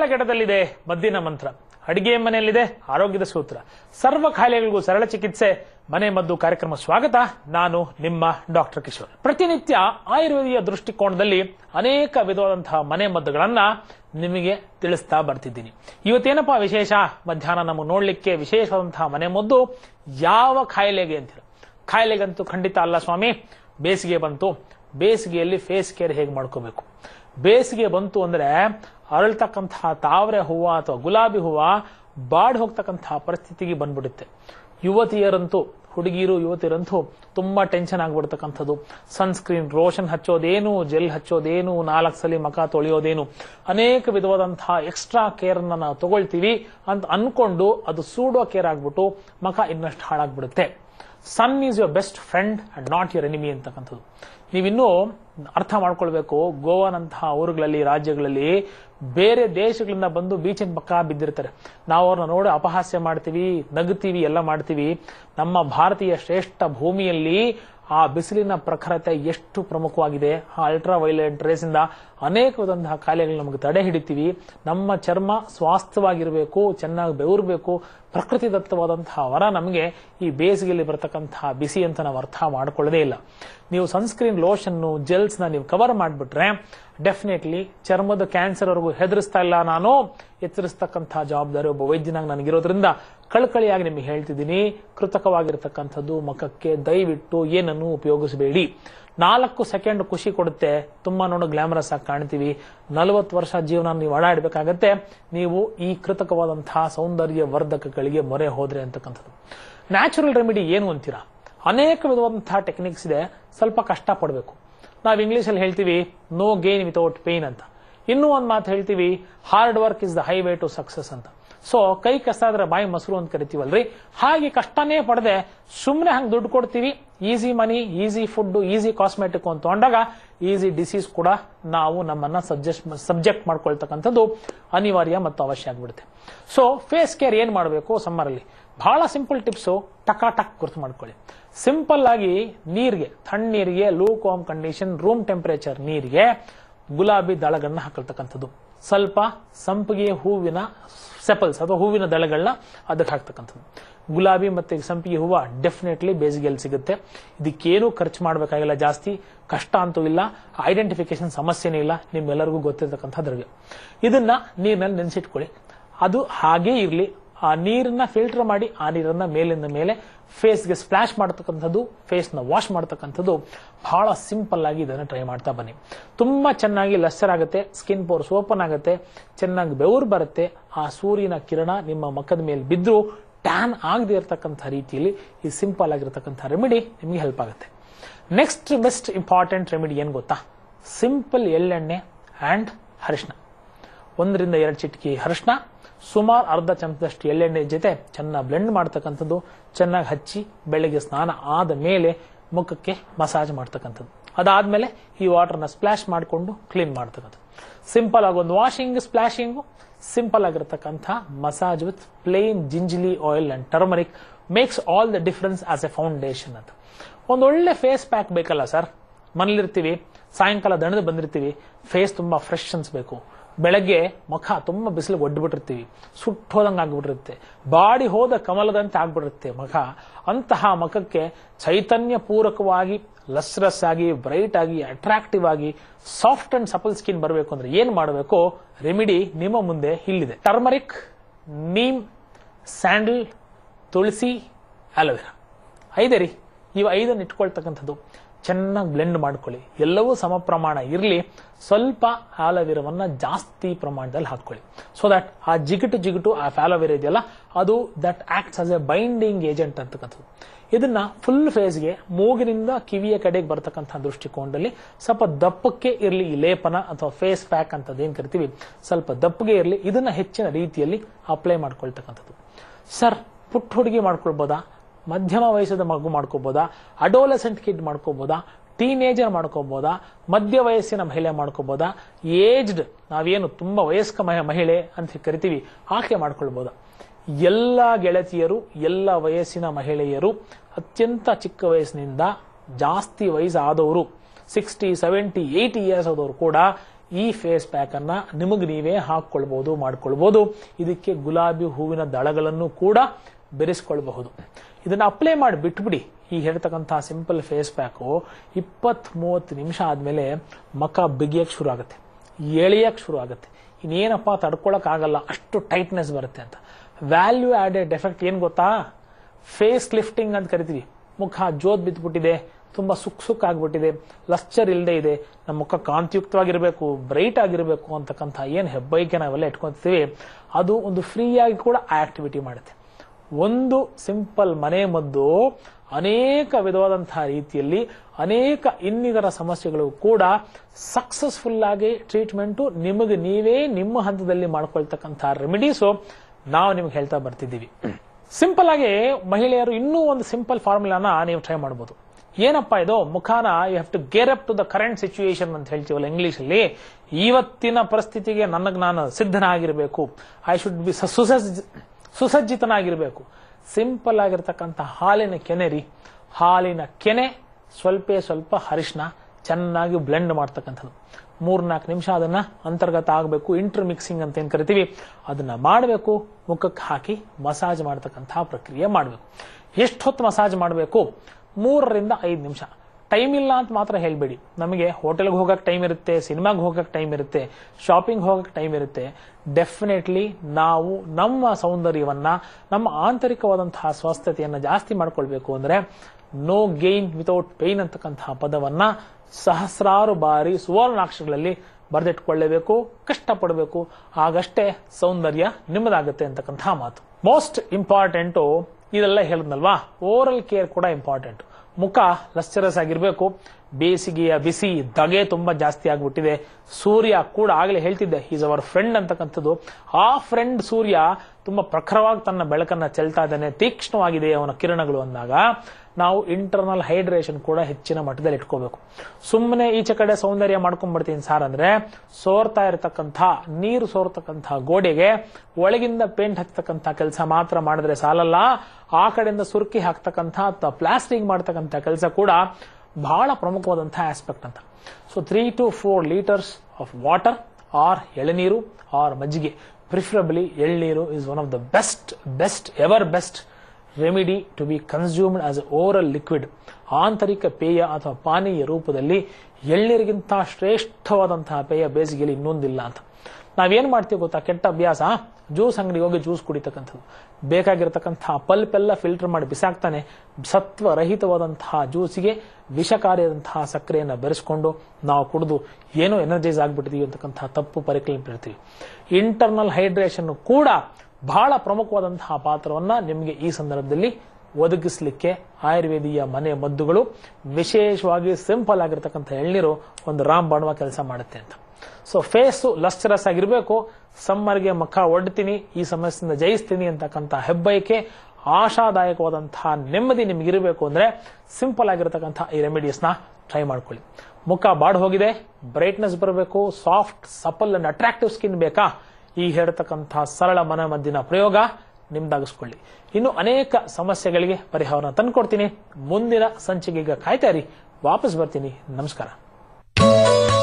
ಗಿಡದಲ್ಲಿದೆ ಮದ್ದಿನ ಮಂತ್ರ ಅಡಿಗೆ ಮನೆಯಲ್ಲಿದೆ ಆರೋಗ್ಯದ ಸೂತ್ರ ಸರ್ವ ಕಾಯಿಲೆಗಳಿಗೂ ಸರಳ ಚಿಕಿತ್ಸೆ ಮನೆ ಮದ್ದು ಕಾರ್ಯಕ್ರಮ ಸ್ವಾಗತ ನಾನು ನಿಮ್ಮ ಡಾಕ್ಟರ್ ಕಿಶೋರ್ ಪ್ರತಿನಿತ್ಯ ಆಯುರ್ವೇದಿಯ ದೃಷ್ಟಿಕೋನದಲ್ಲಿ ಅನೇಕ ವಿಧವಾದಂತಹ ಮನೆ ಮದ್ದುಗಳನ್ನ ನಿಮಗೆ ತಿಳಿಸ್ತಾ ಬರ್ತಿದ್ದೀನಿ ಇವತ್ತೇನಪ್ಪ ವಿಶೇಷ ಮಧ್ಯಾಹ್ನ ನಮಗೆ ನೋಡ್ಲಿಕ್ಕೆ ವಿಶೇಷವಾದಂತಹ ಮನೆ ಮದ್ದು ಯಾವ ಕಾಯಿಲೆಗೆ ಅಂತೀರ ಕಾಯಿಲೆಗಂತೂ ಖಂಡಿತ ಅಲ್ಲ ಸ್ವಾಮಿ ಬೇಸಿಗೆ ಬಂತು ಬೇಸಿಗೆಯಲ್ಲಿ ಫೇಸ್ ಕೇರ್ ಹೇಗೆ ಮಾಡ್ಕೋಬೇಕು ಬೇಸಿಗೆ ಬಂತು ಅಂದ್ರೆ ಅರಳ್ತಕ್ಕಂತಹ ತಾವರೆ ಹೂವ ಅಥವಾ ಗುಲಾಬಿ ಹೂವ ಬಾಡಿ ಹೋಗ್ತಕ್ಕಂತಹ ಪರಿಸ್ಥಿತಿಗೆ ಬಂದ್ಬಿಡುತ್ತೆ ಯುವತಿಯರಂತೂ ಹುಡುಗಿರು ಯುವತಿಯರಂತೂ ತುಂಬಾ ಟೆನ್ಷನ್ ಆಗ್ಬಿಡ್ತಕ್ಕಂಥದ್ದು ಸನ್ಸ್ಕ್ರೀನ್ ರೋಷನ್ ಹಚ್ಚೋದೇನು ಜೆಲ್ ಹಚ್ಚೋದೇನು ನಾಲ್ಕು ಸಲ ಮಖ ತೊಳೆಯೋದೇನು ಅನೇಕ ವಿಧವಾದಂತಹ ಎಕ್ಸ್ಟ್ರಾ ಕೇರ್ ನಾವು ತಗೊಳ್ತೀವಿ ಅಂತ ಅನ್ಕೊಂಡು ಅದು ಸೂಡೋ ಕೇರ್ ಆಗ್ಬಿಟ್ಟು ಮಖ ಇನ್ನಷ್ಟು ಹಾಳಾಗ್ಬಿಡುತ್ತೆ sun is your best friend and not your enemy ಅಂತಕ್ಕಂಥದ್ದು ನೀವಿನ್ನೂ ಅರ್ಥ ಮಾಡ್ಕೊಳ್ಬೇಕು ಗೋವಾನಂತಹ ಊರುಗಳಲ್ಲಿ ರಾಜ್ಯಗಳಲ್ಲಿ ಬೇರೆ ದೇಶಗಳಿಂದ ಬಂದು ಬೀಚಿನ ಪಕ್ಕ ಬಿದ್ದಿರ್ತಾರೆ ನಾವು ಅವ್ರನ್ನ ನೋಡಿ ಅಪಹಾಸ್ಯ ಮಾಡ್ತೀವಿ ನಗುತ್ತೀವಿ ಎಲ್ಲ ಮಾಡ್ತೀವಿ ನಮ್ಮ ಭಾರತೀಯ ಶ್ರೇಷ್ಠ ಭೂಮಿಯಲ್ಲಿ ಆ ಬಿಸಿಲಿನ ಪ್ರಖರತೆ ಎಷ್ಟು ಪ್ರಮುಖವಾಗಿದೆ ಆ ಅಲ್ಟ್ರಾ ವೈಲೆಟ್ ರೇಸ್ ಇಂದ ಅನೇಕ ವಿಧಂತಹ ಕಾಯಿಲೆಗಳು ನಮಗೆ ತಡೆ ಹಿಡಿತೀವಿ ನಮ್ಮ ಚರ್ಮ ಸ್ವಾಸ್ಥ್ಯವಾಗಿರಬೇಕು ಚೆನ್ನಾಗಿ ಬೆವರ್ಬೇಕು ಪ್ರಕೃತಿ ದತ್ತವಾದಂತಹ ವರ ನಮಗೆ ಈ ಬೇಸಿಗೆಯಲ್ಲಿ ಬರತಕ್ಕಂತಹ ಬಿಸಿ ಅಂತ ನಾವು ಅರ್ಥ ಮಾಡ್ಕೊಳ್ಳೋದೇ ಇಲ್ಲ ನೀವು ಸನ್ಸ್ಕ್ರೀನ್ ಲೋಷನ್ನು ಜೆಲ್ಸ್ನ ನೀವು ಕವರ್ ಮಾಡಿಬಿಟ್ರೆ ಡೆಫಿನೆಟ್ಲಿ ಚರ್ಮದ ಕ್ಯಾನ್ಸರ್ ವರೆಗೂ ಹೆದರಿಸ್ತಾ ಇಲ್ಲ ನಾನು ಎಚ್ಚರಿಸ್ತಕ್ಕಂತಹ ಜವಾಬ್ದಾರಿ ಒಬ್ಬ ವೈದ್ಯನಾಗಿ ನನಗಿರೋದ್ರಿಂದ ಕಳಕಳಿಯಾಗಿ ನಿಮಗೆ ಹೇಳ್ತಿದ್ದೀನಿ ಕೃತಕವಾಗಿರ್ತಕ್ಕಂಥದ್ದು ಮುಖಕ್ಕೆ ದಯವಿಟ್ಟು ಏನನ್ನು ಉಪಯೋಗಿಸಬೇಡಿ ನಾಲ್ಕು ಸೆಕೆಂಡ್ ಖುಷಿ ಕೊಡುತ್ತೆ ತುಂಬಾ ನೋಡೋ ಗ್ಲಾಮರಸ್ ಆಗಿ ಕಾಣ್ತೀವಿ ನಲವತ್ತು ವರ್ಷ ಜೀವನ ನೀವು ಅಡಾಡಬೇಕಾಗತ್ತೆ ನೀವು ಈ ಕೃತಕವಾದಂತಹ ಸೌಂದರ್ಯ ವರ್ಧಕಗಳಿಗೆ ಮೊರೆ ಹೋದ್ರೆ ಅಂತಕ್ಕಂಥದ್ದು ನ್ಯಾಚುರಲ್ ರೆಮಿಡಿ ಏನು ಅಂತೀರಾ ಅನೇಕ ವಿಧವಾದಂತಹ ಟೆಕ್ನಿಕ್ಸ್ ಇದೆ ಸ್ವಲ್ಪ ಕಷ್ಟ ಪಡಬೇಕು ನಾವು ಇಂಗ್ಲಿಷಲ್ಲಿ ಹೇಳ್ತೀವಿ ನೋ ಗೇನ್ ವಿತೌಟ್ ಪೇನ್ ಅಂತ ಇನ್ನೂ ಒಂದು ಮಾತು ಹೇಳ್ತೀವಿ hard work is the highway to success ಅಂತ ಸೊ ಕೈ ಕಷ್ಟ ಆದ್ರೆ ಬಾಯಿ ಮೊಸರು ಅಂತ ಕರಿತೀವಲ್ರಿ ಹಾಗೆ ಕಷ್ಟನೇ ಪಡೆದೆ ಸುಮ್ಮನೆ ಹಂಗೆ ದುಡ್ಡು ಕೊಡ್ತೀವಿ easy money easy food easy cosmetic ಅಂತ ತಗೊಂಡಾಗ ಈಸಿ ಡಿಸೀಸ್ ಕೂಡ ನಾವು ನಮ್ಮನ್ನ ಸಬ್ಜೆಕ್ಟ್ ಸಬ್ಜೆಕ್ಟ್ ಮಾಡ್ಕೊಳ್ತಕ್ಕಂಥದ್ದು ಅನಿವಾರ್ಯ ಮತ್ತು ಅವಶ್ಯ ಆಗ್ಬಿಡುತ್ತೆ ಸೊ ಫೇಸ್ ಕೇರ್ ಏನ್ ಮಾಡಬೇಕು ಸಮ್ಮರ್ ಅಲ್ಲಿ ಬಹಳ ಸಿಂಪಲ್ ಟಿಪ್ಸು ಟಕ ಟಕ್ ಗುರ್ತು ಮಾಡ್ಕೊಳ್ಳಿ ಸಿಂಪಲ್ ಆಗಿ ನೀರಿಗೆ ತಣ್ಣೀರಿಗೆ lukewarm condition room temperature ನೀರಿಗೆ ಗುಲಾಬಿ ದಳಗಳನ್ನ ಹಾಕಲ್ತಕ್ಕಂಥದ್ದು ಸ್ವಲ್ಪ ಸಂಪಿಗೆ ಹೂವಿನ ಸೆಪಲ್ಸ್ ಅಥವಾ ಹೂವಿನ ದಳಗಳನ್ನ ಅದಕ್ಕೆ ಹಾಕ್ತಕ್ಕಂಥದ್ದು ಗುಲಾಬಿ ಮತ್ತೆ ಸಂಪಿಗೆ ಹೂವು ಡೆಫಿನೆಟ್ಲಿ ಬೇಸಿಗೆಯಲ್ಲಿ ಸಿಗುತ್ತೆ ಇದಕ್ಕೇನು ಖರ್ಚು ಮಾಡಬೇಕಾಗಿಲ್ಲ ಜಾಸ್ತಿ ಕಷ್ಟ ಅಂತೂ ಇಲ್ಲ ಐಡೆಂಟಿಫಿಕೇಶನ್ ಸಮಸ್ಯೆನೇ ಇಲ್ಲ ನಿಮ್ಮೆಲ್ಲರಿಗೂ ಗೊತ್ತಿರತಕ್ಕಂಥ ದ್ರವ್ಯ ಇದನ್ನ ನೀರಿನಲ್ಲಿ ನೆನೆಸಿಟ್ಕೊಳ್ಳಿ ಅದು ಹಾಗೇ ಇರಲಿ ಆ ನೀರನ್ನ ಫಿಲ್ಟರ್ ಮಾಡಿ ಆ ನೀರನ್ನ ಮೇಲಿಂದ ಮೇಲೆ ಫೇಸ್ಗೆ ಸ್ಪ್ಲಾಶ್ ಮಾಡತಕ್ಕಂಥದ್ದು ಫೇಸ್ನ ವಾಶ್ ಮಾಡತಕ್ಕಂಥದ್ದು ಬಹಳ ಸಿಂಪಲ್ ಆಗಿ ಇದನ್ನು ಟ್ರೈ ಮಾಡ್ತಾ ಬನ್ನಿ ತುಂಬಾ ಚೆನ್ನಾಗಿ ಲಸ್ಸರ್ ಆಗುತ್ತೆ ಸ್ಕಿನ್ ಪೋರ್ಸ್ ಓಪನ್ ಆಗುತ್ತೆ ಚೆನ್ನಾಗಿ ಬೆವರು ಬರುತ್ತೆ ಆ ಸೂರ್ಯನ ಕಿರಣ ನಿಮ್ಮ ಮುಖದ ಮೇಲೆ ಬಿದ್ದರೂ ಟ್ಯಾನ್ ಆಗದೆ ಇರತಕ್ಕಂಥ ರೀತಿಯಲ್ಲಿ ಈ ಸಿಂಪಲ್ ಆಗಿರತಕ್ಕಂಥ ರೆಮಿಡಿ ನಿಮಗೆ ಹೆಲ್ಪ್ ಆಗುತ್ತೆ ನೆಕ್ಸ್ಟ್ ಬೆಸ್ಟ್ ಇಂಪಾರ್ಟೆಂಟ್ ರೆಮಿಡಿ ಏನು ಗೊತ್ತಾ ಸಿಂಪಲ್ ಎಳ್ಳೆಣ್ಣೆ ಆ್ಯಂಡ್ ಅರಿಶಿನ ಒಂದರಿಂದ ಎರಡು ಚಿಟಕಿ ಅರಿಶಿನ ಸುಮಾರು ಅರ್ಧ ಚಮಚದಷ್ಟು ಎಳ್ಳೆಣ್ಣೆ ಜೊತೆ ಚೆನ್ನಾಗಿ ಬ್ಲೆಂಡ್ ಮಾಡ್ತಕ್ಕಂಥದ್ದು ಚೆನ್ನಾಗಿ ಹಚ್ಚಿ ಬೆಳಗ್ಗೆ ಸ್ನಾನ ಆದ ಮೇಲೆ ಮುಖಕ್ಕೆ ಮಸಾಜ್ ಮಾಡ್ತಕ್ಕಂಥದ್ದು ಅದಾದ್ಮೇಲೆ ಈ ವಾಟರ್ನ ಸ್ಪ್ಲಾಶ್ ಮಾಡಿಕೊಂಡು ಕ್ಲೀನ್ ಮಾಡ್ತಕ್ಕಂಥದ್ದು ಸಿಂಪಲ್ ಆಗಿ ಒಂದು ವಾಷಿಂಗ್ ಸ್ಪ್ಲಾಶಿಂಗು ಸಿಂಪಲ್ ಆಗಿರತಕ್ಕಂಥ massage with plain gingelly oil and turmeric makes all the difference as a foundation ಅಂತ ಒಂದು ಒಳ್ಳೆ ಫೇಸ್ ಪ್ಯಾಕ್ ಬೇಕಲ್ಲ ಸರ್ ಮನೇಲಿರ್ತೀವಿ ಸಾಯಂಕಾಲ ದಣದು ಬಂದಿರ್ತೀವಿ ಫೇಸ್ ತುಂಬಾ ಫ್ರೆಶ್ ಅನ್ಸ್ಬೇಕು ಬೆಳಗ್ಗೆ ಮುಖ ತುಂಬಾ ಬಿಸಿಲು ಒಡ್ಬಿಟ್ಟಿರ್ತೀವಿ ಸುಟ್ಟೋದಂಗೆ ಆಗ್ಬಿಟ್ಟಿರುತ್ತೆ ಬಾಡಿ ಹೋದ ಕಮಲದಂತೆ ಆಗ್ಬಿಟ್ಟಿರುತ್ತೆ ಮುಖ ಅಂತಹ ಮುಖಕ್ಕೆ ಚೈತನ್ಯ ಪೂರಕವಾಗಿ ಲಸ್ರಸ್ ಆಗಿ ಬ್ರೈಟ್ ಆಗಿ ಅಟ್ರಾಕ್ಟಿವ್ ಆಗಿ ಸಾಫ್ಟ್ ಅಂಡ್ ಸಪಲ್ ಸ್ಕಿನ್ ಬರಬೇಕು ಅಂದ್ರೆ ಏನ್ ಮಾಡಬೇಕು ರೆಮಿಡಿ ನಿಮ್ಮ ಮುಂದೆ ಇಲ್ಲಿದೆ turmeric neem sandal tulsi aloe vera ಐದೇ ರೀ ಇವು ಐದನ್ನು ಇಟ್ಕೊಳ್ತಕ್ಕಂಥದ್ದು ಚೆನ್ನಾಗಿ ಬ್ಲೆಂಡ್ ಮಾಡ್ಕೊಳ್ಳಿ ಎಲ್ಲವೂ ಸಮ ಪ್ರಮಾಣ ಇರಲಿ ಸ್ವಲ್ಪ ಆಲೋವೆರವನ್ನ ಜಾಸ್ತಿ ಪ್ರಮಾಣದಲ್ಲಿ ಹಾಕೊಳ್ಳಿ ಸೊ ದಟ್ ಆ ಜಿಗುಟು ಜಿಗುಟು ಆ ಆಲೋವೆರಾ ಇದೆಯಲ್ಲ ಅದು that acts as a binding agent ಅಂತಕ್ಕಂಥದ್ದು ಇದನ್ನ ಫುಲ್ ಫೇಸ್ಗೆ ಮೂಗಿನಿಂದ ಕಿವಿಯ ಕಡೆಗೆ ಬರ್ತಕ್ಕಂಥ ದೃಷ್ಟಿಕೋನದಲ್ಲಿ ಸ್ವಲ್ಪ ದಪ್ಪಕ್ಕೆ ಇರಲಿ ಈ ಲೇಪನ ಅಥವಾ ಫೇಸ್ ಪ್ಯಾಕ್ ಅಂತ ಏನ್ ಕರಿತೀವಿ ಸ್ವಲ್ಪ ದಪ್ಪಗೆ ಇರಲಿ ಇದನ್ನ ಹೆಚ್ಚಿನ ರೀತಿಯಲ್ಲಿ ಅಪ್ಲೈ ಮಾಡ್ಕೊಳ್ತಕ್ಕಂಥದ್ದು ಸರ್ ಪುಟ್ಟ ಹುಡುಗಿ ಮಾಡ್ಕೊಳ್ಬೋದಾ ಮಧ್ಯಮ ವಯಸ್ಸದ ಮಗು ಮಾಡ್ಕೋಬೋದಾ ಅಡೋಲಸೆಂಟ್ ಕಿಡ್ ಮಾಡ್ಕೋಬೋದಾ ಟೀನೇಜರ್ ಮಾಡ್ಕೋಬೋದಾ ಮಧ್ಯ ವಯಸ್ಸಿನ ಮಹಿಳೆ ಮಾಡ್ಕೋಬೋದಾ ಏಜ್ಡ್ ನಾವೇನು ತುಂಬಾ ವಯಸ್ಕ ಮಹಿ- ಮಹಿಳೆ ಅಂತ ಕರಿತೀವಿ ಆಕೆ ಮಾಡ್ಕೊಳ್ಬೋದಾ ಎಲ್ಲ ಗೆಳತಿಯರು ಎಲ್ಲ ವಯಸ್ಸಿನ ಮಹಿಳೆಯರು ಅತ್ಯಂತ ಚಿಕ್ಕ ವಯಸ್ಸಿನಿಂದ ಜಾಸ್ತಿ ವಯಸ್ಸಾದವರು ಸಿಕ್ಸ್ಟಿ ಸೆವೆಂಟಿ ಏಯ್ಟಿ ಇಯರ್ಸ್ ಆದವರು ಕೂಡ ಈ ಫೇಸ್ ಪ್ಯಾಕ್ ಅನ್ನ ನಿಮಗೆ ನೀವೇ ಹಾಕೊಳ್ಬಹುದು ಮಾಡ್ಕೊಳ್ಬಹುದು ಇದಕ್ಕೆ ಗುಲಾಬಿ ಹೂವಿನ ದಳಗಳನ್ನು ಕೂಡ ಬೆರೆಸ್ಕೊಳ್ಬಹುದು ಇದನ್ನ ಅಪ್ಲೈ ಮಾಡಿ ಬಿಟ್ಬಿಡಿ ಈ ಹೇಳ್ತಕ್ಕಂತಹ ಸಿಂಪಲ್ ಫೇಸ್ ಪ್ಯಾಕು ಇಪ್ಪತ್ ಮೂವತ್ತು ನಿಮಿಷ ಆದ್ಮೇಲೆ ಮಖ ಬಿಗಿಯಕ್ಕೆ ಶುರು ಆಗುತ್ತೆ ಎಳೆಯಕ್ಕೆ ಶುರು ಆಗುತ್ತೆ ಇನ್ನೇನಪ್ಪ ತಡ್ಕೊಳಕ್ ಆಗಲ್ಲ ಅಷ್ಟು ಟೈಟ್ನೆಸ್ ಬರುತ್ತೆ ಅಂತ ವ್ಯಾಲ್ಯೂ ಆಡೆಡ್ ಎಫೆಕ್ಟ್ ಏನ್ ಗೊತ್ತಾ ಫೇಸ್ ಲಿಫ್ಟಿಂಗ್ ಅಂತ ಕರಿತೀವಿ ಮುಖ ಜೋತ್ ಬಿದ್ದುಬಿಟ್ಟಿದೆ ತುಂಬಾ ಸುಕ್ ಸುಕ್ ಆಗ್ಬಿಟ್ಟಿದೆ ಲಸ್ಚರ್ ಇಲ್ಲದೆ ಇದೆ ನಮ್ಮ ಮುಖ ಕಾಂತಿಯುಕ್ತವಾಗಿರಬೇಕು ಬ್ರೈಟ್ ಆಗಿರಬೇಕು ಅಂತಕ್ಕಂಥ ಏನ್ ಹೆಬ್ಬೈಕೆ ನಾವೆಲ್ಲ ಇಟ್ಕೊಂತೀವಿ ಅದು ಒಂದು ಫ್ರೀ ಆಗಿ ಕೂಡ ಆಕ್ಟಿವಿಟಿ ಮಾಡುತ್ತೆ ಒಂದು ಸಿಂಪಲ್ ಮನೆ ಮದ್ದು ಅನೇಕ ವಿಧವಾದಂತಹ ರೀತಿಯಲ್ಲಿ ಅನೇಕ ಇನ್ನಿತರ ಸಮಸ್ಯೆಗಳು ಕೂಡ ಸಕ್ಸಸ್ಫುಲ್ ಆಗಿ ಟ್ರೀಟ್ಮೆಂಟು ನಿಮಗೆ ನೀವೇ ನಿಮ್ಮ ಹಂತದಲ್ಲಿ ಮಾಡ್ಕೊಳ್ತಕ್ಕಂತಹ ರೆಮಿಡೀಸು ನಾವು ನಿಮ್ಗೆ ಹೇಳ್ತಾ ಬರ್ತಿದ್ದೀವಿ ಸಿಂಪಲ್ ಆಗಿ ಮಹಿಳೆಯರು ಇನ್ನೂ ಒಂದು ಸಿಂಪಲ್ ಫಾರ್ಮುಲಾನ ನೀವು ಟ್ರೈ ಮಾಡಬಹುದು ಏನಪ್ಪ ಇದು ಮುಖಾನ you have to gear up to the current situation ಅಂತ ಹೇಳ್ತೀವಲ್ಲ ಇಂಗ್ಲಿಷ್ ಅಲ್ಲಿ ಇವತ್ತಿನ ಪರಿಸ್ಥಿತಿಗೆ ನನಗೆ ನಾನು ಸಿದ್ಧನಾಗಿರಬೇಕು ಐ ಶುಡ್ ಬಿ ಸುಸಜ್ಜ ಸುಸಜ್ಜಿತನಾಗಿರಬೇಕು ಸಿಂಪಲ್ ಆಗಿರ್ತಕ್ಕಂಥ ಹಾಲಿನ ಕೆನೆರಿ ಹಾಲಿನ ಕೆನೆ ಸ್ವಲ್ಪ ಸ್ವಲ್ಪ ಅರಿಶಿನ ಚೆನ್ನಾಗಿ ಬ್ಲೆಂಡ್ ಮಾಡ್ತಕ್ಕಂಥದ್ದು ಮೂರ್ನಾಲ್ಕು ನಿಮಿಷ ಅದನ್ನ ಅಂತರ್ಗತ ಆಗಬೇಕು ಇಂಟರ್ ಮಿಕ್ಸಿಂಗ್ ಅಂತ ಏನ್ ಕರಿತೀವಿ ಅದನ್ನ ಮಾಡಬೇಕು ಮುಖಕ್ಕೆ ಹಾಕಿ ಮಸಾಜ್ ಮಾಡ್ತಕ್ಕಂತಹ ಪ್ರಕ್ರಿಯೆ ಮಾಡಬೇಕು ಎಷ್ಟು ಹೊತ್ತು ಮಸಾಜ್ ಮಾಡಬೇಕು ಮೂರರಿಂದ ಐದು ನಿಮಿಷ ಟೈಮ್ ಇಲ್ಲ ಅಂತ ಮಾತ್ರ ಹೇಳ್ಬೇಡಿ ನಮಗೆ ಹೋಟೆಲ್ಗೆ ಹೋಗಕ್ಕೆ ಟೈಮ್ ಇರುತ್ತೆ ಸಿನಿಮಾಗೆ ಹೋಗಕ್ಕೆ ಟೈಮ್ ಇರುತ್ತೆ ಶಾಪಿಂಗ್ ಹೋಗಕ್ಕೆ ಟೈಮ್ ಇರುತ್ತೆ ಡೆಫಿನೆಟ್ಲಿ ನಾವು ನಮ್ಮ ಸೌಂದರ್ಯವನ್ನ ನಮ್ಮ ಆಂತರಿಕವಾದಂತಹ ಸ್ವಸ್ಥತೆಯನ್ನ ಜಾಸ್ತಿ ಮಾಡ್ಕೊಳ್ಬೇಕು ಅಂದ್ರೆ ನೋ ಗೇನ್ ವಿತೌಟ್ ಪೇನ್ ಅಂತಕ್ಕಂತಹ ಪದವನ್ನ ಸಹಸ್ರಾರು ಬಾರಿ ಸುವರ್ಣಾಕ್ಷರಗಳಲ್ಲಿ ಬರೆದಿಟ್ಕೊಳ್ಳೇಬೇಕು ಕಷ್ಟಪಡಬೇಕು ಆಗಷ್ಟೇ ಸೌಂದರ್ಯ ನಿಮ್ಮದಾಗುತ್ತೆ ಅಂತಕ್ಕಂತಹ ಮಾತು ಮೋಸ್ಟ್ ಇಂಪಾರ್ಟೆಂಟು ಇದೆಲ್ಲ ಹೇಳಿದ್ನಲ್ವಾ ಓರಲ್ ಕೇರ್ ಕೂಡ ಇಂಪಾರ್ಟೆಂಟ್ ಮುಖ ಲಸ್ಚರಸ್ ಆಗಿರ್ಬೇಕು ಬೇಸಿಗೆಯ ಬಿಸಿ ದಗೆ ತುಂಬಾ ಜಾಸ್ತಿ ಆಗ್ಬಿಟ್ಟಿದೆ ಸೂರ್ಯ ಕೂಡ ಆಗಲೇ ಹೇಳ್ತಿದ್ದೆ ಈಸ್ ಅವರ್ ಫ್ರೆಂಡ್ ಅಂತಕ್ಕಂಥದ್ದು ಆ ಫ್ರೆಂಡ್ ಸೂರ್ಯ ತುಂಬಾ ಪ್ರಖರವಾಗಿ ತನ್ನ ಬೆಳಕನ್ನ ಚೆಲ್ತಾ ಇದ್ದಾನೆ ತೀಕ್ಷ್ಣವಾಗಿದೆ ಅವನ ಕಿರಣಗಳು ಅಂದಾಗ ನಾವು ಇಂಟರ್ನಲ್ ಹೈಡ್ರೇಷನ್ ಕೂಡ ಹೆಚ್ಚಿನ ಮಟ್ಟದಲ್ಲಿ ಇಟ್ಕೋಬೇಕು ಸುಮ್ಮನೆ ಈಚೆ ಕಡೆ ಸೌಂದರ್ಯ ಮಾಡ್ಕೊಂಡ್ಬಿಡ್ತೀನಿ ಸಾರ್ ಅಂದ್ರೆ ಸೋರ್ತಾ ಇರತಕ್ಕಂಥ ನೀರು ಸೋರ್ತಕ್ಕಂಥ ಗೋಡೆಗೆ ಒಳಗಿಂದ ಪೇಂಟ್ ಹಚ್ಚತಕ್ಕಂಥ ಕೆಲಸ ಮಾತ್ರ ಮಾಡಿದ್ರೆ ಸಾಲಲ್ಲ ಆ ಕಡೆಯಿಂದ ಸುರ್ಕಿ ಹಾಕ್ತಕ್ಕಂಥ ಅಥವಾ ಪ್ಲಾಸ್ಟಿಂಗ್ ಮಾಡ್ತಕ್ಕಂಥ ಕೆಲಸ ಕೂಡ ಬಹಳ ಪ್ರಮುಖವಾದಂತಹ ಆಸ್ಪೆಕ್ಟ್ ಅಂತ so three to four litres of water or ಎಳನೀರು ಆರ್ ಮಜ್ಜಿಗೆ ಪ್ರಿಫರಬಲಿ ಎಳ್ನೀರು is one of the best best ever best remedy to be consumed as oral liquid ಆಂತರಿಕ ಪೇಯ ಅಥವಾ ಪಾನೀಯ ರೂಪದಲ್ಲಿ ಎಳ್ನೀರಿಗಿಂತ ಶ್ರೇಷ್ಠವಾದಂತಹ ಪೇಯ ಬೇಸಿಗೆಯಲ್ಲಿ ಇನ್ನೊಂದಿಲ್ಲ ಅಂತ ನಾವೇನ್ ಮಾಡ್ತೀವಿ ಗೊತ್ತಾ ಕೆಟ್ಟ ಅಭ್ಯಾಸ ಜ್ಯೂಸ್ ಅಂಗಡಿಗೆ ಹೋಗಿ ಜ್ಯೂಸ್ ಕುಡಿತಕ್ಕಂಥದ್ದು ಬೇಕಾಗಿರತಕ್ಕಂತಹ ಪಲ್ಪ್ ಎಲ್ಲ ಫಿಲ್ಟರ್ ಮಾಡಿ ಬಿಸಾಕ್ತಾನೆ ಸತ್ವರಹಿತವಾದಂತಹ ಜ್ಯೂಸಿಗೆ ವಿಷಕಾರಿಯಾದಂತಹ ಸಕ್ಕರೆಯನ್ನು ಬೆರೆಸ್ಕೊಂಡು ನಾವು ಕುಡಿದು ಏನೋ ಎನರ್ಜೈಸ್ ಆಗ್ಬಿಟ್ಟಿದೀವಿ ಅಂತಕ್ಕಂತಹ ತಪ್ಪು ಪರಿಕಲ್ಪನೆ ಇರ್ತೀವಿ ಇಂಟರ್ನಲ್ ಹೈಡ್ರೇಷನ್ ಕೂಡ ಬಹಳ ಪ್ರಮುಖವಾದಂತಹ ಪಾತ್ರವನ್ನ ನಿಮಗೆ ಈ ಸಂದರ್ಭದಲ್ಲಿ ಒದಗಿಸಲಿಕ್ಕೆ ಆಯುರ್ವೇದಿಯ ಮನೆ ಮದ್ದುಗಳು ವಿಶೇಷವಾಗಿ ಸಿಂಪಲ್ ಆಗಿರ್ತಕ್ಕಂಥ ಎಳ್ನೀರು ಒಂದು ರಾಮ್ ಕೆಲಸ ಮಾಡುತ್ತೆ ಅಂತ ಸೊ ಫೇಸು ಲಸ್ಚರಸ್ ಆಗಿರಬೇಕು ಸಮ್ಮರ್ಗೆ ಮುಖ ಒಡ್ತೀನಿ ಈ ಸಮಸ್ಯೆಯಿಂದ ಜಯಿಸ್ತೀನಿ ಅಂತಕ್ಕಂಥ ಹೆಬ್ಬೈಕೆ ಆಶಾದಾಯಕವಾದಂತಹ ನೆಮ್ಮದಿ ನಿಮ್ಗಿರಬೇಕು ಅಂದ್ರೆ ಸಿಂಪಲ್ ಆಗಿರತಕ್ಕಂಥ ಈ ರೆಮಿಡೀಸ್ ನ ಟ್ರೈ ಮಾಡ್ಕೊಳ್ಳಿ ಮುಖ ಬಾಡ್ ಹೋಗಿದೆ ಬ್ರೈಟ್ನೆಸ್ ಬರಬೇಕು soft supple and attractive skin ಬೇಕಾ ಈ ಹೇಳ್ತಕ್ಕಂತಹ ಸರಳ ಮನ ಮದ್ದಿನ ಪ್ರಯೋಗ ನಿಮ್ದಾಗಿಸ್ಕೊಳ್ಳಿ ಇನ್ನು ಅನೇಕ ಸಮಸ್ಯೆಗಳಿಗೆ ಪರಿಹಾರ ತಂದ್ಕೊಡ್ತೀನಿ ಮುಂದಿನ ಸಂಚಿಕೆಗೆ ಕಾಯ್ತಾರಿ ವಾಪಸ್ ಬರ್ತೀನಿ ನಮಸ್ಕಾರ